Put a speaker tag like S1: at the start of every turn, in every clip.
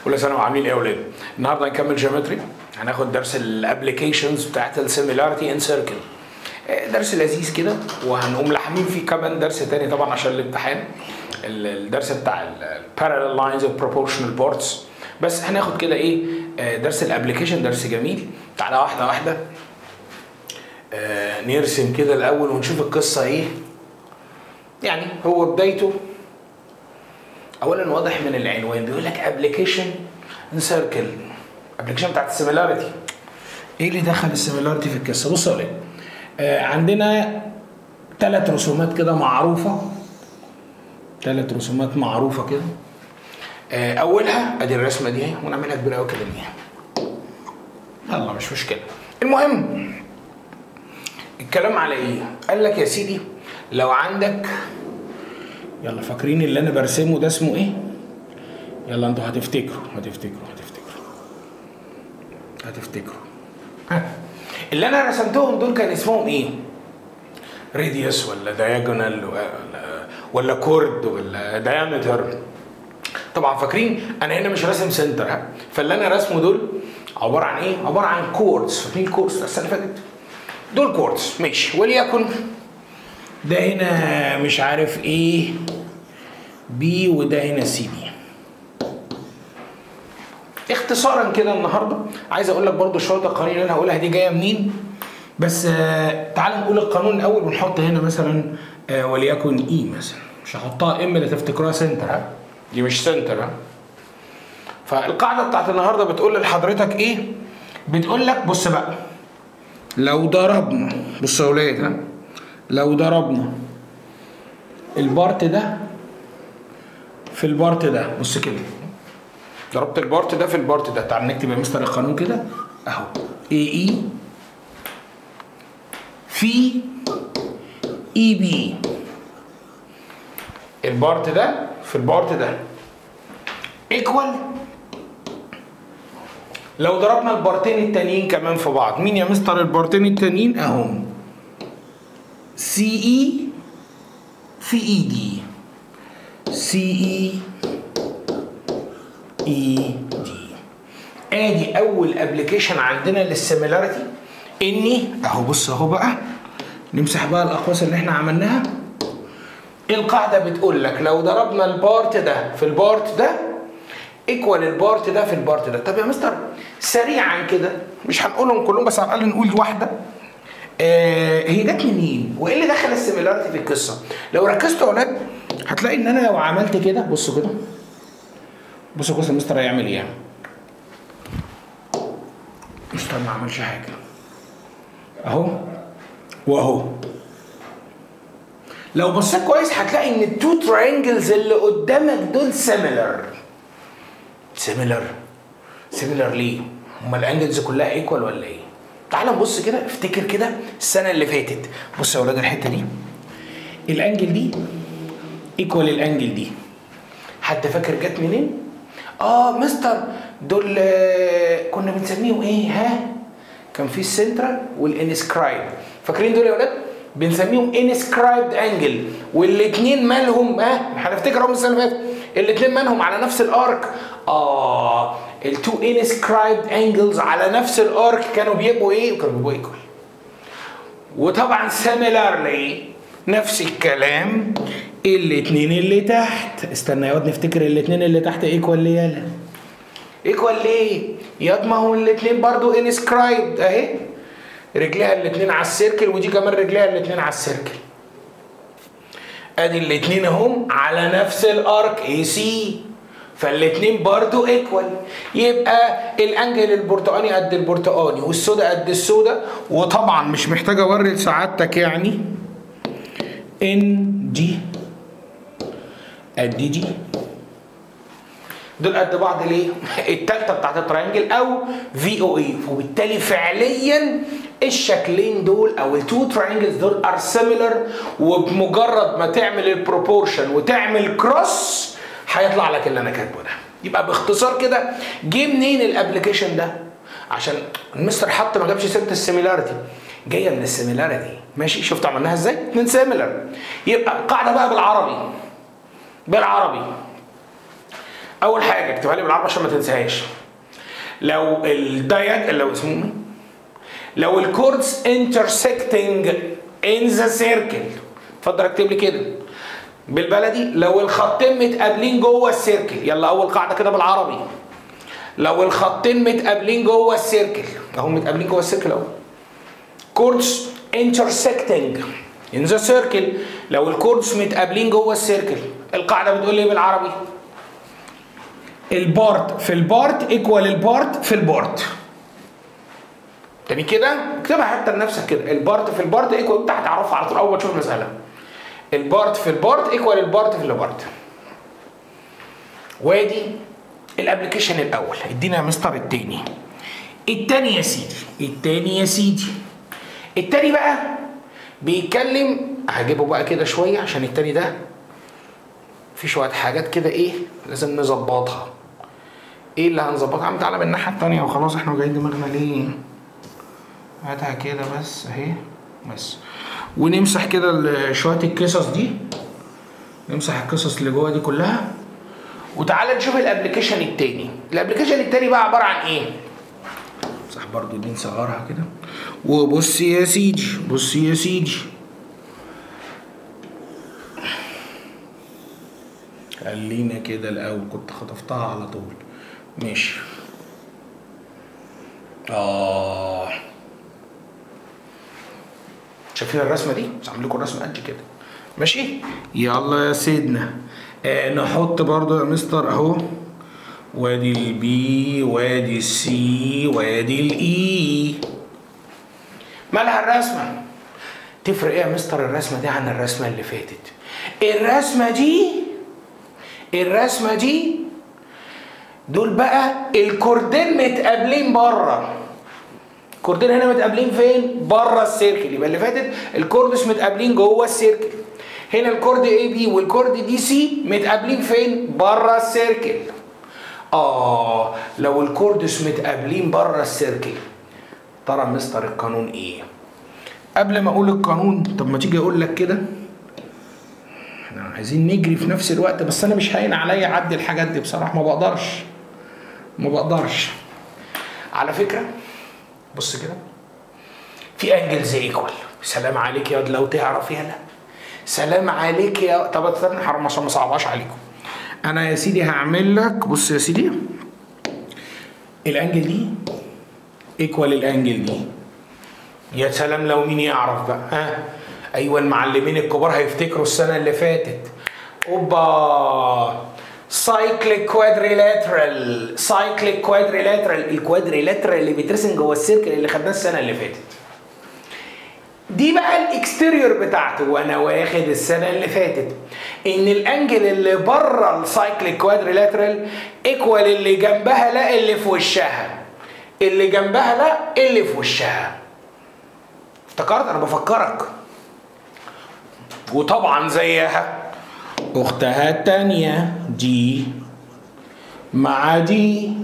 S1: كل سنه وعاملين ايه يا اولاد النهارده هنكمل جيومتري هناخد درس الابلكيشنز بتاعت السيميلاريتي ان سيركل درس لذيذ كده وهنقوم لاحمين فيه كمان درس تاني طبعا عشان الامتحان الدرس بتاع البارallel لاينز بروبورشنال بورتس بس هناخد كده ايه درس الابلكيشن درس جميل تعالى واحده واحده آه نرسم كده الاول ونشوف القصه ايه يعني هو بدايته اولا واضح من العنوان بيقول لك ابلكيشن ان سيركل ابلكيشن بتاعت السيميلاريتي ايه اللي دخل السيميلاريتي في القصه بص يا ولاد آه عندنا ثلاث رسومات كده معروفه ثلاث رسومات معروفه كده آه اولها ادي الرسمه دي اهي ونعملها كبيره قوي كده يلا مش مشكله المهم الكلام على ايه قال لك يا سيدي لو عندك يلا فاكرين اللي انا برسمه ده اسمه ايه يلا انتوا هتفتكروا هتفتكروا هتفتكروا هتفتكروا ها اللي انا رسمتهم دول كان اسمهم ايه راديوس ولا دايجونال ولا ولا كورد ولا دايمتر طبعا فاكرين انا هنا مش راسم سنتر ها فاللي انا راسمه دول عباره عن ايه عباره عن كوردز فاكرين كوردز السنه اللي فاتت دول كوردز ماشي وليكن ده هنا مش عارف ايه بي وده هنا سي بي اختصارا كده النهارده عايز اقول لك برضو شويه القوانين اللي انا هقولها دي جايه منين بس آه تعال نقول القانون الاول ونحط هنا مثلا آه وليكن اي مثلا مش هحطها ام اللي تفتكروها سنتر ها دي مش سنتر ها فالقاعده بتاعت النهارده بتقول لحضرتك ايه بتقول لك بص بقى لو ضربنا بص يا ولاد ها لو ضربنا البارت ده في البارت ده بص كده ضربت البارت ده في البارت ده تعال نكتب يا مستر القانون كده اهو اي اي في اي بي البارت ده في البارت ده ايكوال لو ضربنا البارتين التانيين كمان في بعض مين يا مستر البارتين التانيين اهم سي اي في اي دي سي اي اي دي ادي اول ابلكيشن عندنا للسيميلاريتي اني اهو بص اهو بقى نمسح بقى الاقواس اللي احنا عملناها القاعده بتقول لك لو ضربنا البارت ده في البارت ده ايكوال البارت ده في البارت ده طب يا مستر سريعا كده مش هنقولهم كلهم بس على الاقل نقول واحده آه هي جت منين؟ وايه اللي دخل السيميلاريتي في القصه؟ لو ركزتوا يا اولاد هتلاقي ان انا لو عملت كده بصوا كده بصوا كده المستر هيعمل ايه؟ مستر ما عملش حاجه اهو واهو لو بصيت كويس هتلاقي ان التو ترينجلز اللي قدامك دول سيميلر سيميلر سيميلر ليه؟ هما الانجلز كلها ايكوال ولا ايه؟ تعال نبص كده افتكر كده السنه اللي فاتت بص يا ولاد الحته دي الانجل دي ايكوال الانجل دي حد فاكر جت منين اه مستر دول كنا بنسميهم ايه ها كان في السنترال والانسكرايب فاكرين دول يا ولاد بنسميهم انسكرايبد انجل والاثنين مالهم ها هنفتكرهم السنه اللي فاتت الاثنين مالهم على نفس الارك اه التو انسكرايبد انجلز على نفس الارك كانوا بيبقوا ايه؟ كانوا بيبقوا ايكوال. وطبعا سيميلارلي نفس الكلام الاثنين اللي تحت استنى يا واد نفتكر الاثنين اللي تحت ايكوال ليه يالا؟ ايكوال ليه؟ ياض ما هو الاثنين برضو انسكرايبد اهي رجليها الاثنين على السيركل ودي كمان رجليها الاثنين على السيركل. ادي الاثنين اهم على نفس الارك اي سي فالاثنين برضو ايكوال يبقى الانجل البرتقاني قد البرتقاني والسودا قد السودا وطبعا مش محتاج اوري لسعادتك يعني ان دي قد دي دول قد بعض ليه؟ التالتة بتاعت الترينجل او في او اي وبالتالي فعليا الشكلين دول او التو ترينجلز دول ار سيميلر وبمجرد ما تعمل البروبورشن وتعمل كروس هيطلع لك اللي انا كاتبه ده يبقى باختصار كده جه منين الابلكيشن ده عشان المستر حط ما جابش سيره السيميلاريتي جايه من السيميلاريتي ماشي شفت عملناها ازاي من سيميلر يبقى قاعده بقى بالعربي بالعربي اول حاجه اكتبها لي بالعربي عشان ما تنساهاش لو الدايج لو اسمه إيه؟ لو الكوردز intersecting in the circle اتفضل اكتب لي كده بالبلدي لو الخطين متقابلين جوه السيركل يلا اول قاعده كده بالعربي لو الخطين متقابلين جوه السيركل اهو متقابلين جوه السيركل اهو كوردز intersecting in the circle لو الكوردز متقابلين جوه السيركل القاعده بتقول ايه بالعربي البارت في البارت ايكوال البارت في البارت تاني كده اكتبها حتى لنفسك كده البارت في البارت ايكوال انت هتعرفها على طول اول ما تشوف المساله البارت في البارت ايكوال البارت في البارت وادي الابلكيشن الاول ادينا يا مستر التاني التاني يا سيدي التاني يا سيدي التاني بقى بيتكلم هجيبه بقى كده شويه عشان التاني ده في شويه حاجات كده ايه لازم نظبطها ايه اللي هنظبطها عم تعالى من الناحيه التانيه وخلاص احنا جايين دماغنا ليه هاتها كده بس اهي بس ونمسح كده ال- شويه القصص دي نمسح القصص اللي جوه دي كلها وتعالى نشوف الابلكيشن التاني الابلكيشن التاني بقى عباره عن ايه امسح برضو دي نصغرها كده وبص يا سيدي بص يا سيدي خلينا كده الاول كنت خطفتها على طول ماشي اه شايفين الرسمه دي بس عامل لكم الرسمه قد كده ماشي يلا يا سيدنا آه نحط برضو يا مستر اهو وادي البي وادي السي وادي الاي مالها الرسمه تفرق ايه يا مستر الرسمه دي عن الرسمه اللي فاتت الرسمه دي الرسمه دي دول بقى الكوردين متقابلين بره الكوردين هنا متقابلين فين؟ بره السيركل يبقى اللي فاتت الكوردس متقابلين جوه السيركل هنا الكورد اي بي والكورد دي سي متقابلين فين؟ بره السيركل اه لو الكوردس متقابلين بره السيركل ترى مستر القانون ايه؟ قبل ما اقول القانون طب ما تيجي اقول لك كده احنا عايزين نجري في نفس الوقت بس انا مش هين عليا اعدي الحاجات دي بصراحه ما بقدرش ما بقدرش على فكره بص كده في انجلز ايكوال سلام عليك يا واد لو تعرف يلا سلام عليك يا طب استنى حرام عشان ما صعبهاش عليكم انا يا سيدي هعمل لك بص يا سيدي الانجل دي ايكوال الانجل دي يا سلام لو مين يعرف بقى ها ايوه المعلمين الكبار هيفتكروا السنه اللي فاتت اوبا سايكليك كوادريلاترال سايكليك كوادريلاترال الكوادريلاترال اللي بيترسم جوه السيركل اللي خدناه السنه اللي فاتت دي بقى الاكستيريور بتاعته وانا واخد السنه اللي فاتت ان الانجل اللي بره السايكليك كوادريلاترال ايكوال اللي جنبها لا اللي في وشها اللي جنبها لا اللي في وشها افتكرت انا بفكرك وطبعا زيها اختها التانية دي مع دي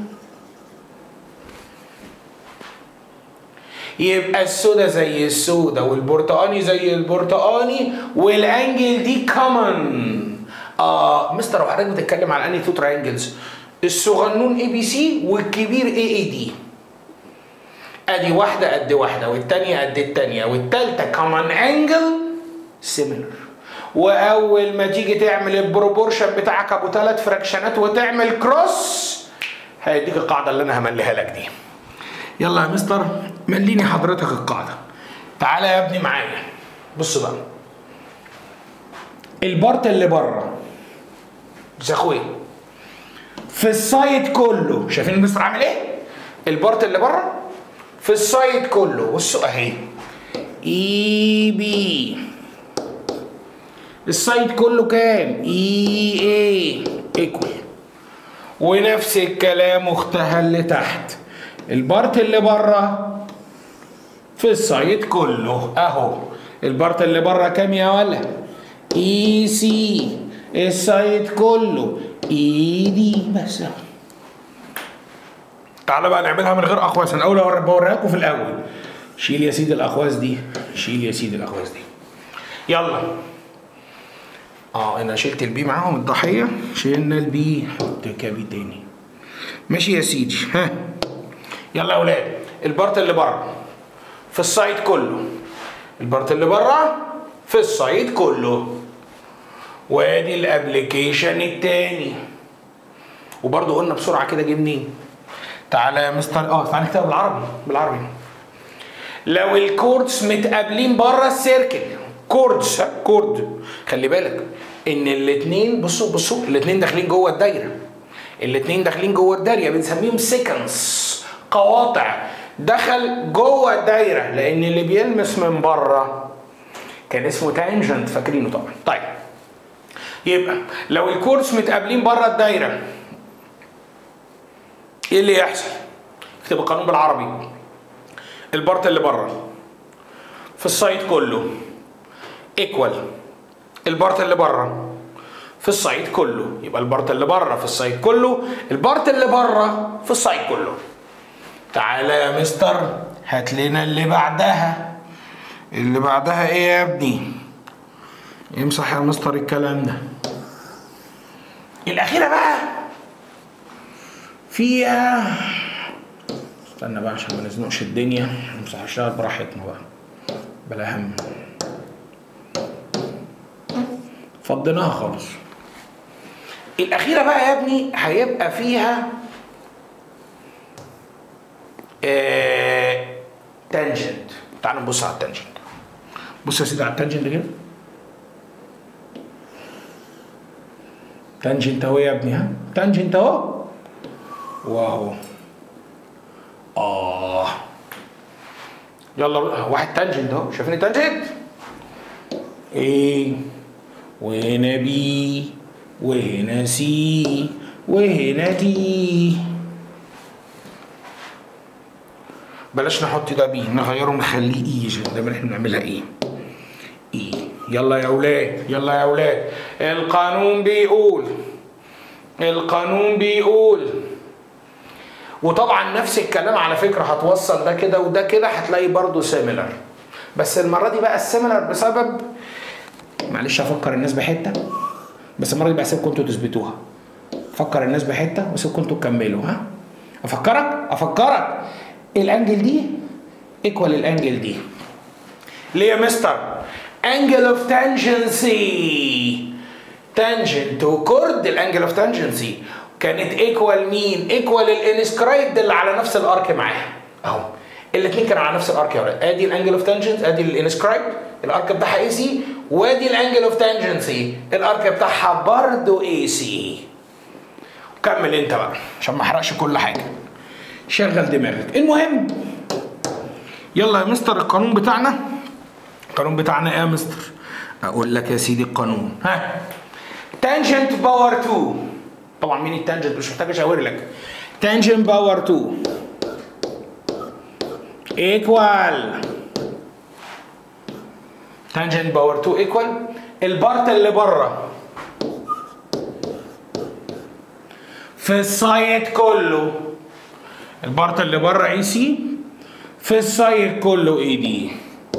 S1: يبقى السودا زي السودا والبرتقاني زي البرتقاني والانجل دي كومن اه مستر وحضرتك بتتكلم على انهي تو تراينجلز الصغنون اي بي سي والكبير اي اي دي ادي واحده قد واحده والتانيه قد التانيه والتالته كومن انجل سيميلر واول ما تيجي تعمل البروبورشن بتاعك ابو ثلاث فراكشنات وتعمل كروس هيديك القاعده اللي انا همليها لك دي يلا يا مستر مليني حضرتك القاعده تعالى يا ابني معايا بص بقى البارت اللي بره يا اخويا في السايد كله شايفين المستر عامل ايه البارت اللي بره في السايد كله بصوا اهي اي بي السايد كله كام اي اي ايكوال ونفس الكلام اختها اللي تحت البارت اللي بره في السايد كله اهو البارت اللي بره كام يا ولا اي سي السايد كله اي دي بس اهو تعالى بقى نعملها من غير اقواس انا اول بوريها لكم في الاول شيل يا سيدي الاقواس دي شيل يا سيدي الاقواس دي يلا اه انا شلت البي معاهم الضحيه شلنا البي حط كابي تاني ماشي يا سيدي ها يلا يا اولاد البارت اللي بره في السايت كله البارت اللي بره في السايت كله وادي الابلكيشن التاني وبرضه قلنا بسرعه كده جه منين تعالى يا مستر اه تعالى نكتبها بالعربي بالعربي لو الكوردز متقابلين بره السيركل كوردز ها كورد خلي بالك ان الاثنين بصوا بصوا الاثنين داخلين جوه الدايره الاثنين داخلين جوه الدايره بنسميهم سيكنس قواطع دخل جوه الدايره لان اللي بيلمس من بره كان اسمه تانجنت فاكرينه طبعا طيب يبقى لو الكورس متقابلين بره الدايره ايه اللي يحصل اكتب القانون بالعربي البارت اللي بره في السايت كله ايكوال البارت اللي بره في السايت كله يبقى البارت اللي بره في السايت كله البارت اللي بره في السايت كله تعالى يا مستر هات لنا اللي بعدها اللي بعدها ايه يا ابني امسح يا مستر الكلام ده الاخيره بقى فيها استنى بقى عشان ما نزنقش الدنيا نمسح الشغل براحتنا بقى بلا هم فضيناها خالص الأخيرة بقى يا ابني هيبقى فيها آه تانجنت تعال نبص على التانجنت بص يا سيدي على التانجنت كده تانجنت اهو يا ابني ها تانجنت اهو واهو اه يلا واحد تانجنت اهو شايفين التانجنت ايه وهنا بي وهنا سي وهنا دي بلاش نحط ده بي نغيره نخليه اي عشان دايما احنا بنعملها ايه ايه يلا يا اولاد يلا يا اولاد القانون بيقول القانون بيقول وطبعا نفس الكلام على فكره هتوصل ده كده وده كده هتلاقي برضو سيميلر بس المره دي بقى السيميلر بسبب معلش هفكر الناس بحته بس المره دي بقى سيبكم انتوا تثبتوها فكر الناس بحته وسيبكم انتوا تكملوا ها افكرك افكرك الانجل دي ايكوال الانجل دي ليه يا مستر انجل اوف تانجنسي تانجنت وكورد الانجل اوف تانجنسي كانت ايكوال مين ايكوال الانسكرايبد اللي على نفس الارك معاها اهو الاثنين كانوا على نفس الارك يا ولاد ادي الانجل اوف تانجنت ادي الانسكرايبد الارك بتاعها اي سي وادي الانجل اوف تانجنسي الارك بتاعها برضه اي سي كمل انت بقى عشان ما احرقش كل حاجه شغل دماغك المهم يلا يا مستر القانون بتاعنا القانون بتاعنا ايه يا مستر اقول لك يا سيدي القانون ها تانجنت باور 2 طبعا مين التانجنت مش محتاج اشاور لك تانجنت باور 2 ايكوال تانجنت باور 2 ايكوال البارت اللي بره في السايد كله البارت اللي بره اي سي في السايد كله اي دي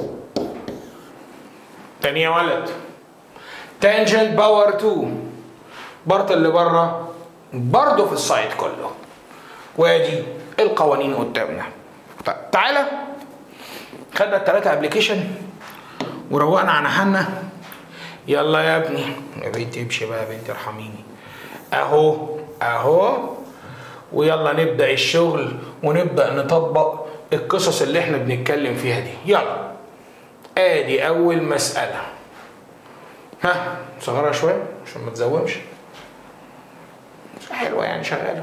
S1: تاني يا ولد تانجنت باور 2 بارت اللي بره برضه في السايد كله وادي القوانين قدامنا طيب تعالى خدنا التلاتة ابلكيشن وروقنا عن حالنا يلا يا ابني يا بنتي امشي بقى يا بنتي ارحميني اهو اهو ويلا نبدا الشغل ونبدا نطبق القصص اللي احنا بنتكلم فيها دي يلا ادي اول مساله ها صغرها شويه عشان ما تزومش حلوه يعني شغاله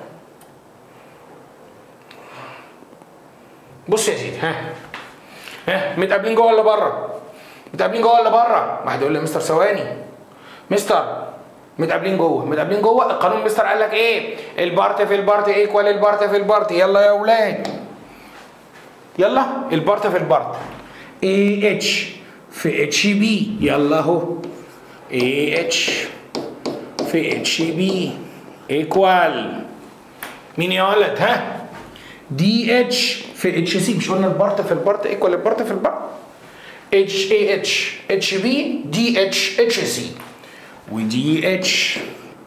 S1: بص يا سيدي ها ها متقابلين جوه ولا بره متقابلين جوه ولا بره واحد يقول لي مستر ثواني مستر متقابلين جوه متقابلين جوه القانون مستر قال لك ايه البارت في البارت ايكوال البارت في البارت يلا يا اولاد يلا البارت في البارت اي اتش في اتش بي يلا اهو اي اتش في اتش بي ايكوال مين يا ولد ها دي اتش في اتش سي مش قلنا البارت في البارت ايكوال البارت في البارت اتش اي اتش اتش بي دي اتش اتش سي ودي اتش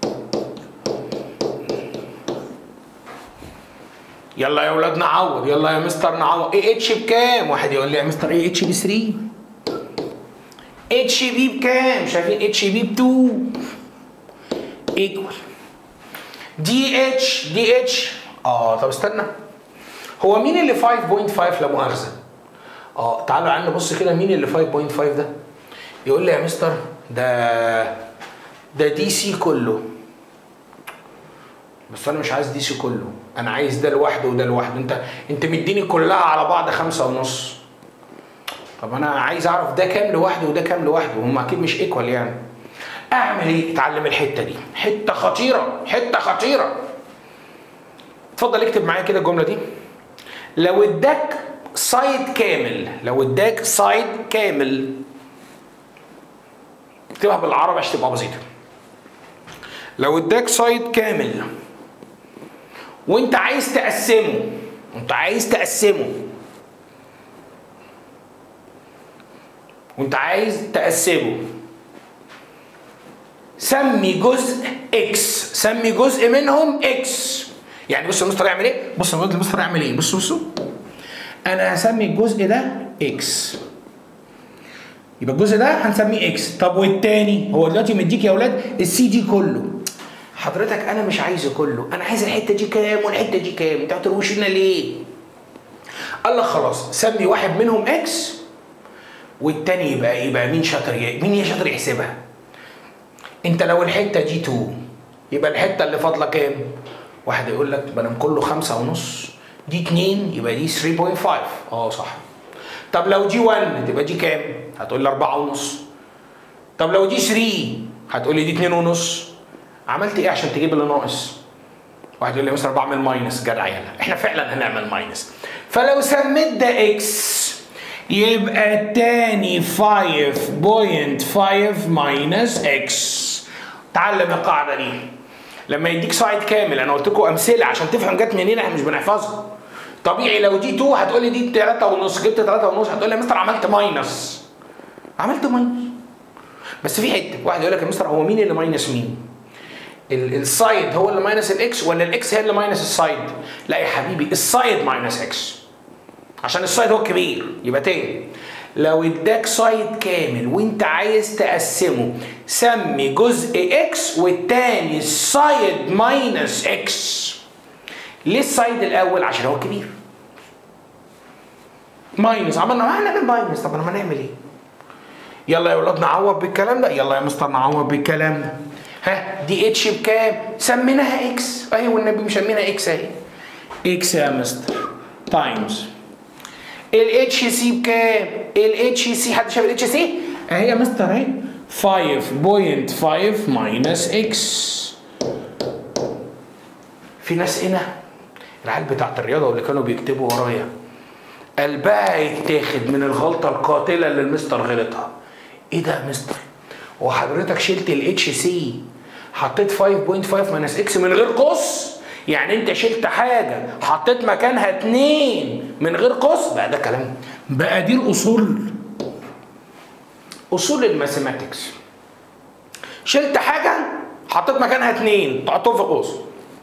S1: يلا يا ولاد نعوض يلا يا مستر نعوض اي اتش بكام واحد يقول لي يا مستر اي اتش ب 3 اتش بي بكام شايفين اتش بي ب 2 ايكوال دي اتش دي اتش اه طب استنى هو مين اللي 5.5 لا مؤاخذه اه تعالوا يا عم نبص كده مين اللي 5.5 ده يقول لي يا مستر ده ده دي سي كله بس انا مش عايز دي سي كله انا عايز ده لوحده وده لوحده انت انت مديني كلها على بعض خمسة ونص طب انا عايز اعرف ده كام لوحده وده كام لوحده هم اكيد مش ايكوال يعني اعمل ايه اتعلم الحته دي حته خطيره حته خطيره اتفضل اكتب معايا كده الجمله دي لو اداك سايد كامل لو اداك سايد كامل اكتبها بالعربي عشان تبقى بسيطه لو اداك سايد كامل وانت عايز تقسمه انت عايز تقسمه وانت عايز تقسمه سمي جزء اكس سمي جزء منهم اكس يعني بص المستر يعمل ايه بص المستر يعمل ايه بص بصوا انا هسمي الجزء ده اكس يبقى الجزء ده هنسميه اكس طب والتاني هو دلوقتي مديك يا اولاد السي دي كله حضرتك انا مش عايزه كله انا عايز الحته دي كام والحته دي كام انت هتروش لنا ليه قال لك خلاص سمي واحد منهم اكس والتاني يبقى يبقى مين شاطر مين يا شاطر يحسبها انت لو الحته دي 2 يبقى الحته اللي فاضله كام واحد يقول لك ما دام كله خمسة ونص دي 2 يبقى دي 3.5 اه صح طب لو دي 1 تبقى دي كام هتقول لي 4 ونص طب لو دي 3 هتقول لي دي 2 ونص عملت ايه عشان تجيب اللي ناقص واحد يقول لي مثلا بعمل ماينس جدع يلا احنا فعلا هنعمل ماينس فلو سميت ده اكس يبقى التاني 5.5 ماينس اكس تعلم القاعده دي لما يديك سايد كامل انا قلت لكم امثله عشان تفهم جت منين احنا مش بنحفظها طبيعي لو دي 2 هتقول لي دي 3 ونص جبت 3 ونص هتقول لي يا مستر عملت ماينس عملت ماينس بس في حته واحد يقول لك يا مستر هو مين اللي ماينس مين؟ السايد هو اللي ماينس الاكس ولا الاكس هي اللي ماينس السايد؟ لا يا حبيبي السايد ماينس اكس عشان السايد هو الكبير يبقى تاني لو اداك سايد كامل وانت عايز تقسمه سمي جزء اكس والتاني السايد ماينس اكس ليه السايد الاول عشان هو كبير ماينس عملنا ما هنعمل ماينس طب انا هنعمل ايه يلا يا ولاد نعوض بالكلام ده يلا يا مستر نعوض بالكلام ده ها دي اتش بكام سميناها اكس اهي والنبي مسمينها اكس اهي اكس يا مستر تايمز الاتش سي بكام الاتش سي حد شاف الاتش سي اهي يا مستر اهي 5.5 ماينس اكس في ناس هنا العيال بتاعت الرياضه واللي كانوا بيكتبوا ورايا قلبها يتاخد من الغلطه القاتله اللي المستر غلطها ايه ده يا مستر هو حضرتك شلت الاتش سي حطيت 5.5 ماينس اكس من غير قوس يعني انت شلت حاجه حطيت مكانها اتنين من غير قوس بقى ده كلام بقى دي الاصول اصول الماثيماتكس شلت حاجه حطيت مكانها اتنين تحطهم في قوس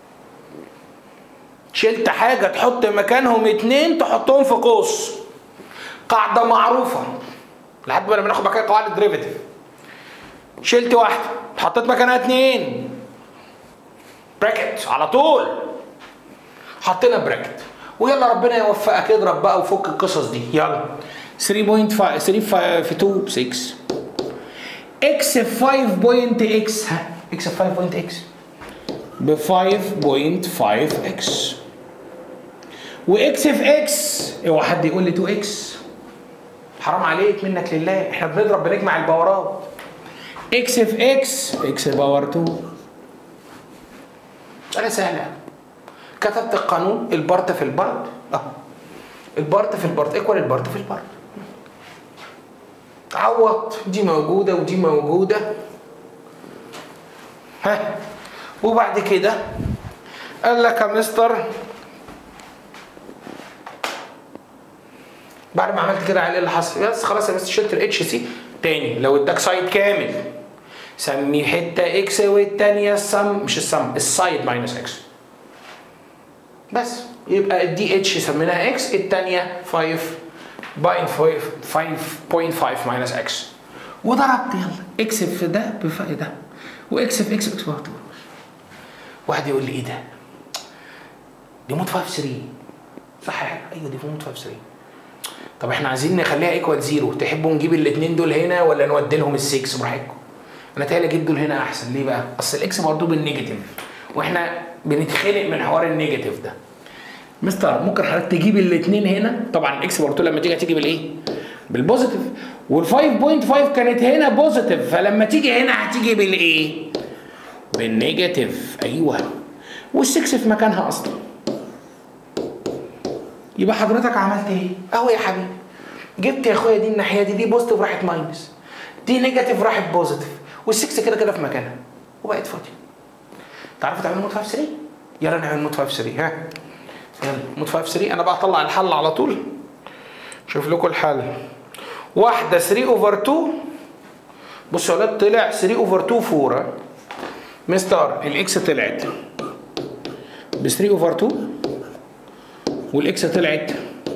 S1: شلت حاجه تحط مكانهم اتنين تحطهم في قوس قاعده معروفه لحد ما بناخد مكان قواعد الدريفيتيف شلت واحده حطيت مكانها اتنين براكت على طول حطينا براكت ويلا ربنا يوفقك اضرب بقى وفك القصص دي يلا 3.5 3 في 2 ب 6 اكس 5 بوينت اكس ها اكس 5 بوينت اكس ب 5.5 اكس واكس في اكس اوعى حد يقول لي 2 اكس حرام عليك منك لله احنا بنضرب بنجمع الباورات اكس في اكس اكس باور 2 مسألة سهلة كتبت القانون البارت في البارت اه البارت في البارت ايكوال البارت في البارت عوض دي موجودة ودي موجودة ها وبعد كده قال لك يا مستر بعد ما عملت كده على اللي حصل بس خلاص يا مستر شلت الاتش سي تاني لو اداك سايد كامل سمي حته اكس والتانيه السم مش السم السايد ماينس اكس بس يبقى الدي اتش سميناها اكس الثانيه 5 باين 5.5 ماينس اكس وضربت يلا اكس في ده بفرق ده واكس في اكس اكس في 2 واحد يقول لي ايه ده؟ دي مود 5 3 صح يا حاج ايوه دي مود 5 3 طب احنا عايزين نخليها ايكوال زيرو تحبوا نجيب الاثنين دول هنا ولا نودي لهم ال6 براحتكم انا تهيألي اجيب دول هنا احسن ليه بقى؟ اصل الاكس برضه بالنيجاتيف واحنا بنتخنق من حوار النيجاتيف ده مستر ممكن حضرتك تجيب الاثنين هنا طبعا الاكس برضه لما تيجي هتيجي بالايه؟ بالبوزيتيف وال 5.5 كانت هنا بوزيتيف فلما تيجي هنا هتيجي بالايه؟ بالنيجاتيف ايوه وال6 في مكانها اصلا يبقى حضرتك عملت ايه؟ اهو يا حبيبي جبت يا اخويا دي الناحيه دي دي بوزيتيف راحت ماينس دي نيجاتيف راحت بوزيتيف وال6 كده كده في مكانها وبقت فاضيه تعرفوا تعملوا مود 5 3 يلا نعمل مود 5 3 ها يلا مود 5 3 انا بقى اطلع الحل على طول شوف لكم الحل واحده 3 اوفر 2 بصوا يا ولاد طلع 3 اوفر 2 4 مستر الاكس طلعت ب 3 اوفر 2 والاكس طلعت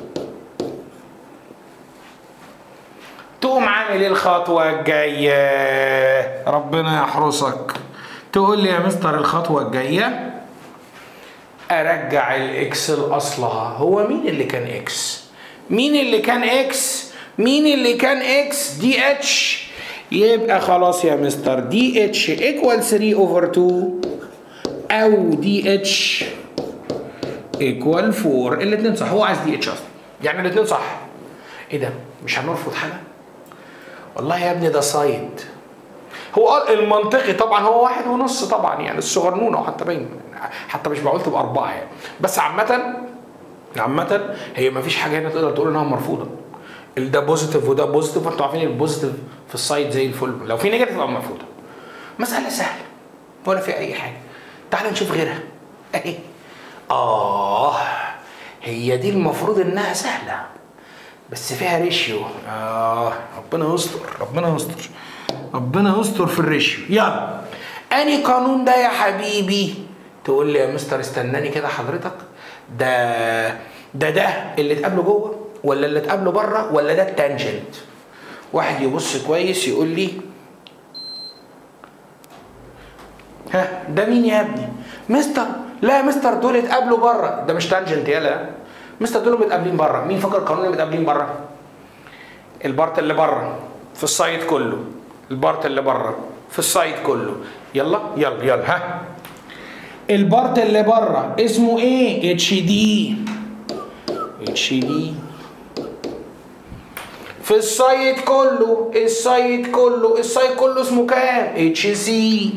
S1: تقوم عامل الخطوة الجاية ربنا يحرسك تقول لي يا مستر الخطوة الجاية أرجع الإكس لأصلها هو مين اللي كان إكس؟ مين اللي كان إكس؟ مين اللي كان إكس؟ دي اتش يبقى خلاص يا مستر دي اتش ايكوال 3 اوفر 2 أو دي اتش ايكوال 4 الاثنين صح هو عايز دي اتش اصلا يعني الاثنين صح ايه ده مش هنرفض حاجه والله يا ابني ده سايد هو المنطقي طبعا هو واحد ونص طبعا يعني الصغرنونه حتى باين حتى مش بقول تبقى اربعه يعني بس عامه عامه هي ما فيش حاجه هنا تقدر تقول انها مرفوضه ده بوزيتيف وده بوزيتيف فانتوا عارفين البوزيتيف في السايد زي الفل لو في نيجاتيف تبقى مرفوضه مساله سهله ولا في اي حاجه تعال نشوف غيرها اهي آه هي دي المفروض إنها سهلة بس فيها ريشيو آه ربنا يستر ربنا يستر ربنا يستر في الريشيو يلا أني قانون ده يا حبيبي تقول لي يا مستر استناني كده حضرتك ده ده ده اللي اتقابله جوه ولا اللي اتقابله بره ولا ده التانجنت واحد يبص كويس يقول لي ها ده مين يا ابني مستر لا يا مستر دول اتقابلوا بره ده مش تانجنت يلا مستر دول متقابلين بره مين فاكر القانون اللي متقابلين بره البارت اللي بره في السايد كله البارت اللي بره في السايد كله يلا يلا يلا ها البارت اللي بره اسمه ايه اتش دي اتش دي في السايد كله السايد كله السايد كله اسمه كام اتش سي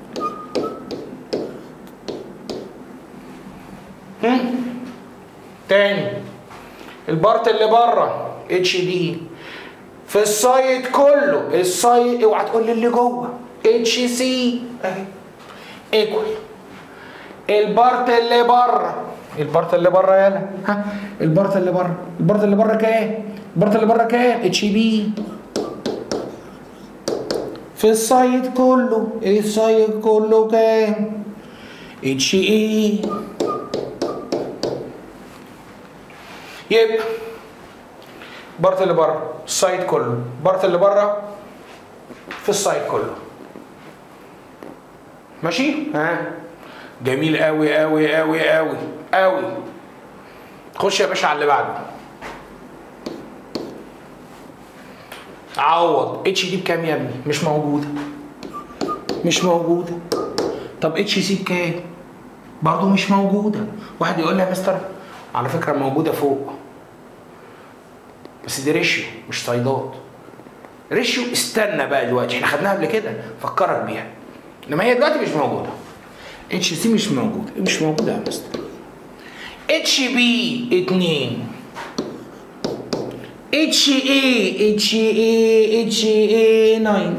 S1: تاني البارت اللي بره اتش دي في السايد كله السايد اوعى تقول لي اللي جوه اتش سي اهي ايكوال البارت اللي بره البارت اللي بره يلا ها البارت اللي بره البارت اللي بره كام البارت اللي بره كام اتش بي في السايد كله السايد كله كام اتش اي يبقى بارت اللي بره السايد كله بارت اللي بره في السايد كله ماشي ها جميل قوي قوي قوي قوي قوي خش يا باشا على اللي بعده عوض اتش دي بكام يا ابني مش موجوده مش موجوده طب اتش سي بكام برضه مش موجوده واحد يقول لي يا مستر على فكره موجوده فوق بس دي ريشيو مش صيدات ريشيو استنى بقى دلوقتي احنا خدناها قبل كده فكرك بيها انما هي دلوقتي مش موجوده اتش سي مش موجوده مش موجوده يا مستر اتش بي 2 اتش اي اتش اي اتش اي 9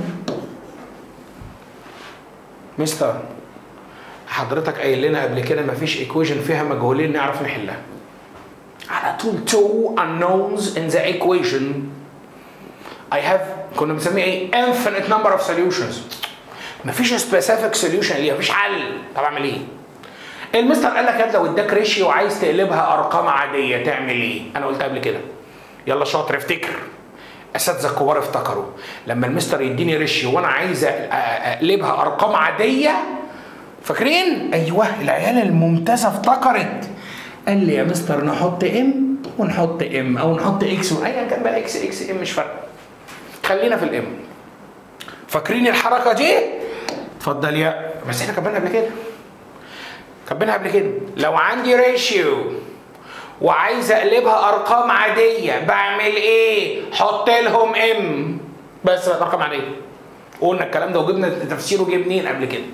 S1: مستر حضرتك قايل لنا قبل كده مفيش ايكويشن فيها مجهولين نعرف نحلها على طول two unknowns in the equation I have كنا بنسميه ايه infinite number of solutions مفيش سبيسيفيك سوليوشن ليها مفيش حل طب اعمل ايه المستر قال لك ياد لو اداك ريشيو وعايز تقلبها ارقام عاديه تعمل ايه انا قلت قبل كده يلا شاطر افتكر اساتذه الكبار افتكروا لما المستر يديني ريشيو وانا عايز أ- أ- اقلبها ارقام عاديه فاكرين ايوه العيال الممتازه افتكرت قال لي يا مستر نحط ام ونحط ام او نحط اكس ايا كان بقى اكس اكس ام مش فارقه خلينا في الام فاكرين الحركه دي اتفضل يا بس احنا كبرنا قبل كده كبرنا قبل كده لو عندي ريشيو وعايز اقلبها ارقام عاديه بعمل ايه حط لهم ام بس بقت ارقام عاديه قلنا الكلام ده وجبنا تفسيره جه منين قبل كده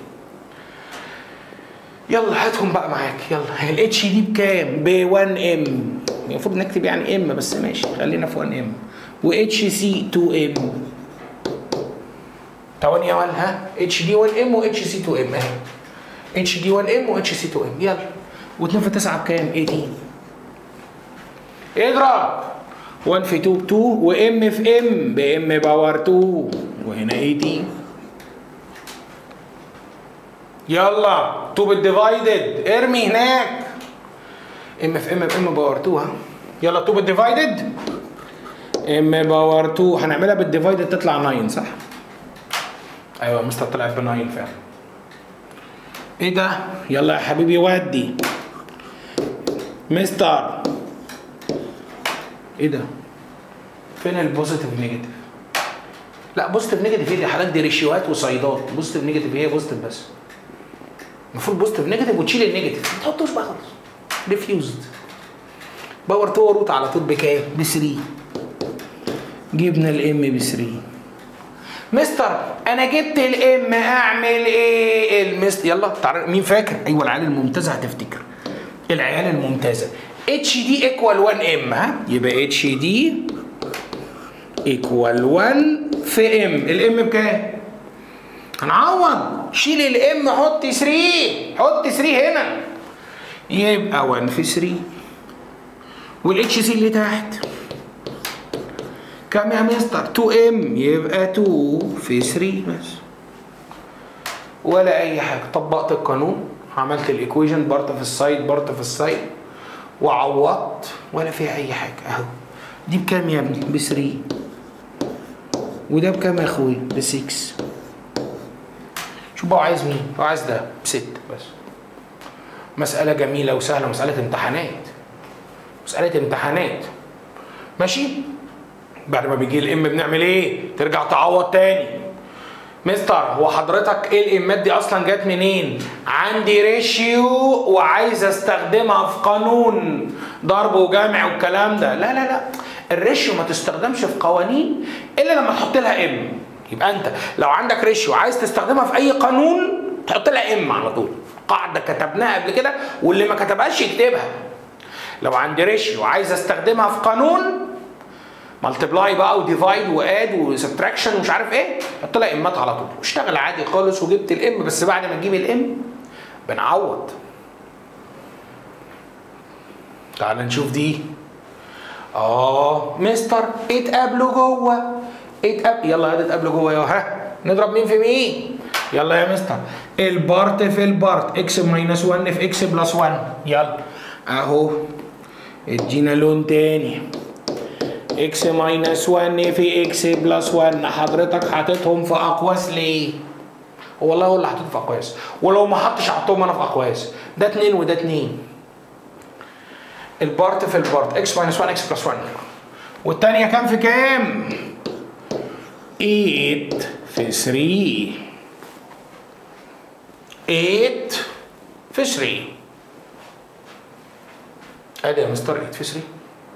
S1: يلا هاتهم بقى معاك يلا الاتش دي بكام ب 1 ام المفروض نكتب يعني ام بس ماشي خلينا في 1 ام واتش سي 2 ام ثواني يا ول ها اتش دي 1 ام واتش سي 2 ام اهي اتش دي 1 ام واتش سي 2 ام يلا و2 في 9 بكام 18 اضرب 1 في 2 ب 2 وام في ام بام باور 2 وهنا 18 يلا 2 بالديفايدد ارمي هناك ام في ام بام باور 2 ها يلا 2 بالديفايدد ام باور 2 هنعملها بالديفايدد تطلع 9 صح؟ ايوه مستر طلعت ب 9 فعلا ايه ده؟ يلا يا حبيبي ودي مستر ايه ده؟ فين البوزيتيف نيجاتيف؟ لا بوزيتيف نيجاتيف ايه دي حالات دي ريشيوهات وصيدات بوزيتيف نيجاتيف هي بوزيتيف بس المفروض بوزيتيف نيجاتيف وتشيل النيجاتيف ما تحطوش بقى خالص ريفيوزد باور 2 روت على طول بكام؟ ب 3 جبنا الام ب 3 مستر انا جبت الام اعمل ايه المستر يلا تعال مين فاكر ايوه العيال الممتازه هتفتكر العيال الممتازه اتش دي ايكوال 1 ام ها يبقى اتش دي ايكوال 1 في ام الام بكام هنعوض شيل الام حط 3 حط 3 هنا يبقى 1 في 3 والاتش سي اللي تحت كام يا مستر 2 ام يبقى 2 في 3 بس ولا اي حاجه طبقت القانون عملت الايكويشن بارت في السايد بارت في السايد وعوضت ولا فيها اي حاجه اهو دي بكام يا ابني ب 3 وده بكام يا اخويا ب 6 شوف بقى عايز مين هو عايز ده ب 6 بس مسألة جميلة وسهلة مسألة امتحانات مسألة امتحانات ماشي بعد ما بيجي الام بنعمل ايه ترجع تعوض تاني مستر هو حضرتك ايه الامات دي اصلا جت منين عندي ريشيو وعايز استخدمها في قانون ضرب وجمع والكلام ده لا لا لا الريشيو ما تستخدمش في قوانين الا لما تحط لها ام يبقى انت لو عندك ريشيو عايز تستخدمها في اي قانون تحط لها ام على طول قاعده كتبناها قبل كده واللي ما كتبهاش يكتبها لو عندي ريشيو عايز استخدمها في قانون مالتبلاي بقى وديفايد واد وسبتراكشن ومش عارف ايه حط لها امات على طول واشتغل عادي خالص وجبت الام بس بعد ما تجيب الام بنعوض تعال نشوف دي اه مستر اتقابلوا جوه اتقاب يلا يا اتقابلوا جوه يا ها نضرب مين في مين يلا يا مستر البارت في البارت اكس ماينس 1 في اكس بلس 1 يلا اهو ادينا لون تاني اكس ماينس 1 في اكس بلس 1 حضرتك حاططهم في اقواس ليه؟ والله هو اللي حاططهم في اقواس ولو ما حطش حطهم انا في اقواس ده 2 وده 2 البارت في البارت اكس ماينس 1 اكس بلس 1 والثانيه كام في كام؟ 8 في 3 8 في 3 ادي يا مستر 8 في 3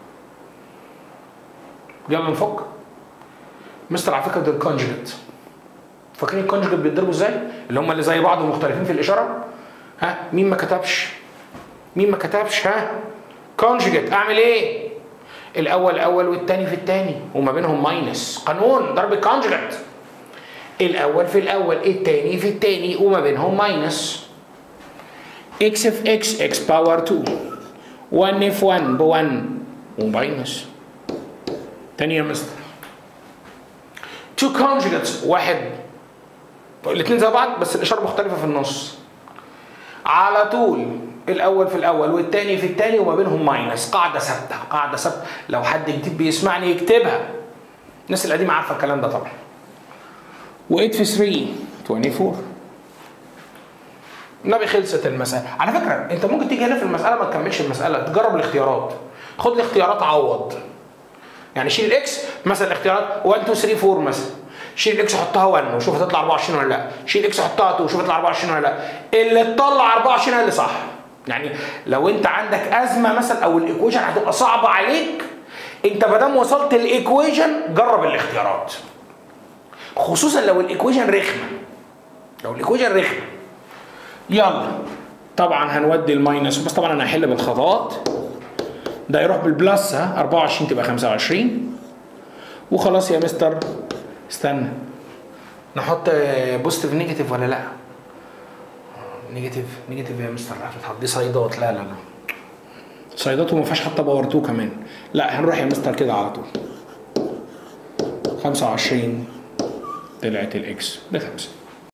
S1: يلا نفك مستر على فكره ده الكونجكت فاكرين الكونجكت بيتضربوا ازاي؟ اللي هم اللي زي بعض ومختلفين في الاشاره ها مين ما كتبش؟ مين ما كتبش ها؟ كونجكت اعمل ايه؟ الاول اول والثاني في الثاني وما بينهم ماينس قانون ضرب الكونجكت الاول في الاول الثاني في الثاني وما بينهم ماينس اكس في اكس اكس باور 2 1 في 1 ب 1 وماينس تاني يا مستر two conjugates واحد الاثنين زي بعض بس الاشاره مختلفه في النص على طول الاول في الاول والتاني في التاني وما بينهم ماينس قاعده ثابته قاعده ثابته لو حد جديد بيسمعني يكتبها الناس القديمه عارفه الكلام ده طبعا و8 في 3 24 النبي خلصت المسألة على فكرة انت ممكن تيجي هنا في المسألة ما تكملش المسألة تجرب الاختيارات خد الاختيارات عوض يعني شيل الاكس مثلا الاختيارات 1 2 3 4 مثلا شيل الاكس حطها 1 وشوف هتطلع 24 ولا لا شيل الاكس حطها 2 وشوف هتطلع 24 ولا لا اللي تطلع 24 هي اللي صح يعني لو انت عندك ازمه مثلا او الايكويشن هتبقى صعبه عليك انت ما دام وصلت الايكويشن جرب الاختيارات خصوصا لو الايكويشن رخمه لو الايكويشن رخمه يلا طبعا هنودي الماينس بس طبعا انا هحل بالخطوات ده يروح بالبلس ها 24 تبقى 25 وخلاص يا مستر استنى نحط بوزيتيف نيجاتيف ولا لا؟ نيجاتيف نيجاتيف يا مستر هتحط دي صيدات لا لا لا صيدات وما فيهاش حتى باور 2 كمان لا هنروح يا مستر كده على طول 25 طلعت الاكس بخمسه